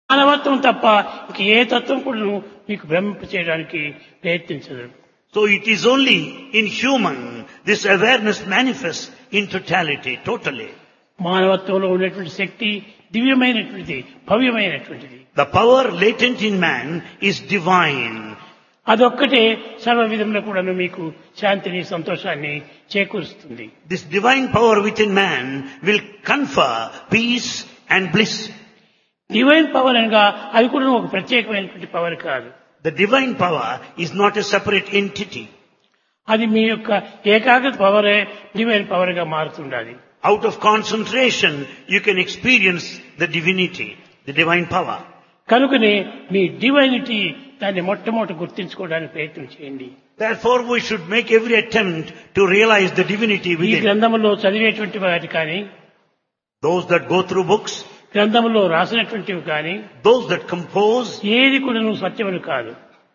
మానవత్వం తప్ప ఇంక ఏ తత్వం కూడా మీకు భ్రమింప చేయడానికి ప్రయత్నించదు So it is only in human this awareness manifests in totality, totally. మానవత్వంలో ఉన్నటువంటి శక్తి దివ్యమైనటువంటిది భవ్యమైనటువంటిది The power latent in man is divine. అదొక్కటే సర్వ విధంలో కూడాను మీకు శాంతిని సంతోషాన్ని చేకూరుస్తుంది This divine power within man will confer peace and bliss. Divine power అనగా అది కూడా ఒక ప్రత్యేకమైనటువంటి పవర్ కాదు The divine power is not a separate entity. అది మీ యొక్క ఏకాగ్రత పవరే డివైన్ పవర్ గా మారుతుండాలి Out of concentration, you can experience the divinity, the divine power. కనుకనే మీ డివైనిటీ దాన్ని మొట్టమొదటి గుర్తించుకోవడానికి ప్రయత్నం చేయండి Therefore, we should make every attempt to realize the divinity ఈ within. గ్రంథంలో చదివేటువంటి వాటి కానీ Those that go through books, గ్రంథంలో రాసినటువంటివి కానీ those that compose ఏది కూడా నువ్వు సత్యములు కాదు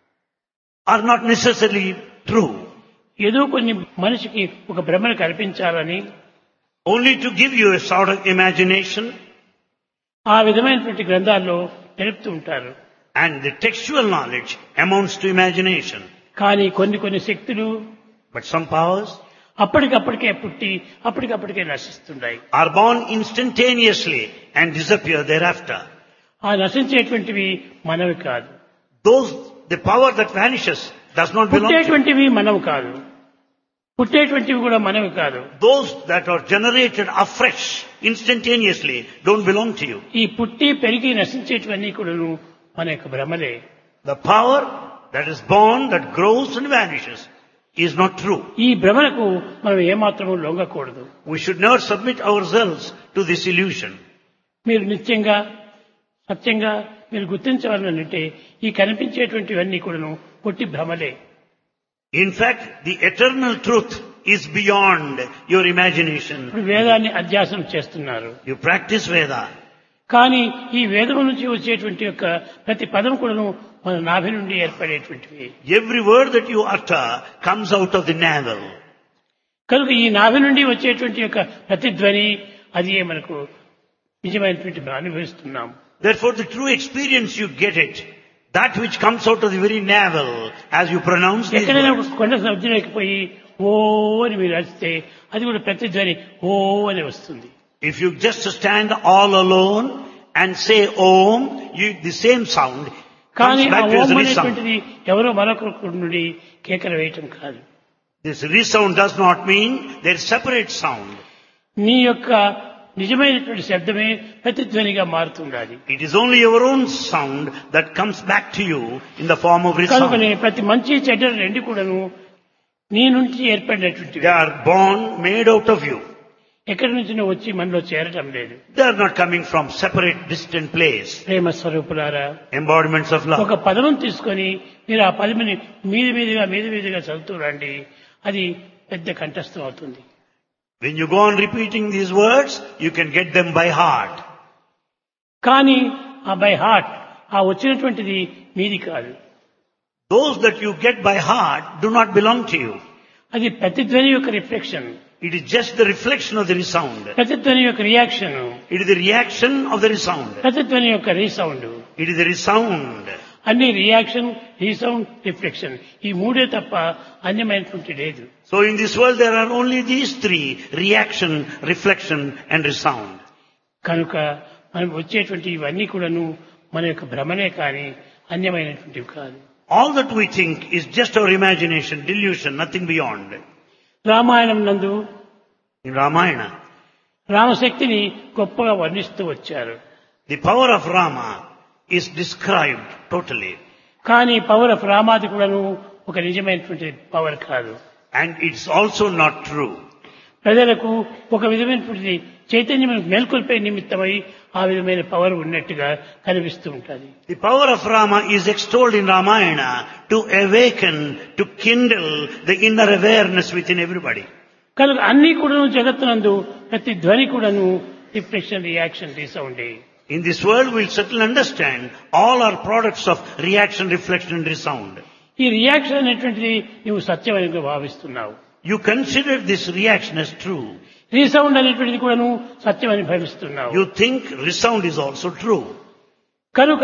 are not necessarily true. ఏదో కొన్ని మనిషికి ఒక భ్రమను కల్పించాలని Only to give you a sort of imagination ఆ విధమైనటువంటి గ్రంథాల్లో తెలుపుతూ ఉంటారు and the textual knowledge amounts to imagination. కానీ కొన్ని కొన్ని శక్తులు But some powers అప్పటికప్పటికే పుట్టి అప్పటికప్పటికే నశిస్తుంటాయి are born instantaneously and disappear thereafter. ఆ నశించేటువంటివి మనవి కాదు Those, the power that vanishes does not belong to పుట్టేటువంటివి మనవి కాదు పుట్టేటువంటివి కూడా మనవి కాదు Those that are generated afresh, instantaneously, don't belong to you. ఈ పుట్టి పెరిగి నశించేటివన్నీ కూడాను మన యొక్క భ్రమలే The power that is born, that grows and vanishes is not true. ఈ భ్రమలకు మనం ఏమాత్రము లొంగకూడదు We should never submit ourselves to this illusion. మీరు నిత్యంగా సత్యంగా మీరు గుర్తించవాలంటే ఈ కనిపించేటువంటివన్నీ కూడాను పొట్టి భ్రమలే In fact, the eternal truth is beyond your imagination. ఇప్పుడు వేదాన్ని అధ్యాసనం చేస్తున్నారు You practice Veda. కానీ ఈ వేదం నుంచి వచ్చేటువంటి యొక్క ప్రతి పదం కూడాను మన నాభి నుండి ఏర్పడేటువంటివి Every word that you utter comes out of the navel. కనుక ఈ నాభి నుండి వచ్చేటువంటి యొక్క ప్రతిధ్వని అది మనకు నిజమైనటువంటి అనుభవిస్తున్నాం Therefore, the true experience you get it, that which comes out of the very navel as you pronounce these ఎక్కడైనా words. ఒక కొండ సబ్జెక్ట్ పోయి ఓ అని మీరు అరిస్తే అది కూడా ప్రతిధ్వని ఓ అని వస్తుంది If you just stand all alone and say Om, you, the same sound కానీ comes ఆ back to you as Om a resound. అనేటువంటిది ఎవరో మరొకరి నుండి కేకలు వేయటం కాదు This resound does not mean there is separate sound. నీ యొక్క నిజమైనటువంటి శబ్దమే ప్రతిధ్వనిగా మారుతుండాలి It is only your own sound that comes back to you in the form of resound. కనుకనే ప్రతి మంచి చెడ్డ రెండు కూడాను నీ నుంచి ఏర్పడినటువంటివి They are born, made out of you. ఎక్కడి నుంచి వచ్చి మనలో చేరటం లేదు They are not coming from separate, distant place. ప్రేమ స్వరూపులారా Embodiments of love. ఒక పదం తీసుకొని మీరు ఆ పదమిని మీది మీదుగా మీది మీదుగా చదువుతూ రండి అది పెద్ద కంఠస్థం అవుతుంది When you go on repeating these words, you can get them by heart. కానీ ఆ బై హార్ట్ ఆ వచ్చినటువంటిది మీది కాదు Those that you get by heart do not belong to you. అది ప్రతిధ్వని యొక్క reflection It is just the reflection of the resound. ప్రతిధ్వని యొక్క reaction It is the reaction of the resound. ప్రతిధ్వని యొక్క resound It is the resound. అన్ని reaction resound reflection ఈ మూడే తప్ప అన్యమైనటువంటి లేదు So in this world there are only these three, reaction, reflection and resound. కనుక మనం వచ్చేటువంటి ఇవన్నీ కూడాను మన యొక్క భ్రమనే కానీ అన్యమైనటువంటివి కాదు All that we think is just our imagination, delusion, nothing beyond. Ramayanam నందు In Ramayana, రామశక్తిని గొప్పగా వర్ణిస్తూ వచ్చారు the power of Rama is described totally. కానీ పవర్ ఆఫ్ రామాది కూడాను ఒక నిజమైనటువంటి పవర్ కాదు And it's also not true. ప్రజలకు ఒక విధమైనటువంటి చైతన్యం మేల్కొల్పే నిమిత్తమై ఆ విధమైన పవర్ ఉన్నట్టుగా కనిపిస్తూ ఉంటుంది The power of Rama is extolled in Ramayana to awaken, to kindle the inner awareness within everybody. కనుక అన్ని కూడాను జగత్తునందు ప్రతి ధ్వని కూడాను రిఫ్లెక్షన్ రియాక్షన్ రీసౌండే In this world, we'll certainly understand all are products of reaction, reflection, and resound. ఈ reaction అనేటువంటిది నువ్వు సత్యమని భావిస్తున్నావు You consider this reaction as true. Resound అనేటువంటిది కూడాను సత్యమని భావిస్తున్నావు You think resound is also true. కనుక